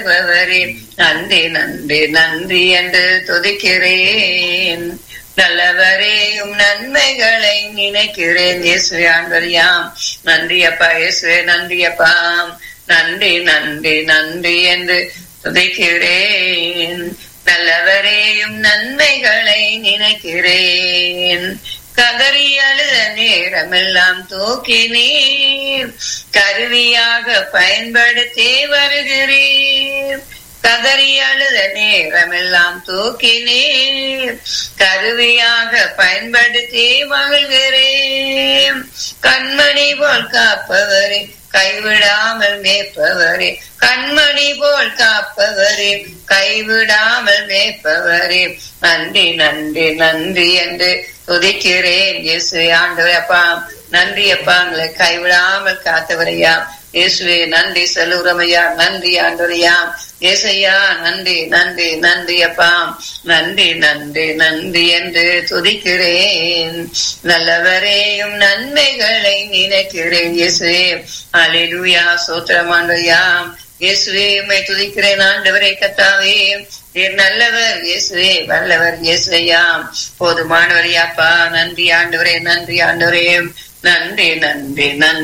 நல்லவரே நன்றி நன்றி நன்றி என்று துதிக்கிறேன் நல்லவரே உம் நன்மைகளை நினைக்கிறேன் இயேசுவே ஆண்டவரியாம் நன்றி அப்பா இயேசுவே நன்றி அப்பா நன்றி நன்றி நன்றி என்று துதிக்கிறேன் நல்லவரேயும் நன்மைகளை நினைக்கிறேன் கதறி அழுத நேரமெல்லாம் தூக்கினீர் கருவியாக பயன்படுத்தி வருகிறீர் கதறி அழுத நேரமெல்லாம் தூக்கினீர் கருவியாக பயன்படுத்தி மகிழ்கிறேன் கண்மணி போல் காப்பவரே கைவிடாமல் மேற்பவரே கண்மணி போல் காப்பவரே கைவிடாமல் மேற்பவரே நன்றி நன்றி நன்றி என்று துதிக்கிறேன் இயேசு ஆண்டவர் அப்பா நன்றி அப்பா எங்களை கைவிடாமல் காத்தவரையா இயேசுவே நன்றி செலுரமையா நன்றி ஆண்டவரையா ஏசையா நன்றி நன்றி நன்றி அப்பா நன்றி நன்றி நன்றி என்று துதிக்கிறேன் நல்லவரேயும் நன்மைகளை நினைக்கிறேன் இயேசுவே அலிலுயா சோத்திரமாண்டவையா இயேசுவே உம்மை துதிக்கிறேன் ஆண்டவரே கத்தாவே நீர் நல்லவர் இயேசுவே வல்லவர் இயேசுவையா போதுமானவர் யாப்பா நன்றி ஆண்டவரே நன்றி ஆண்டவரே நன்றி நன்றி நன்றி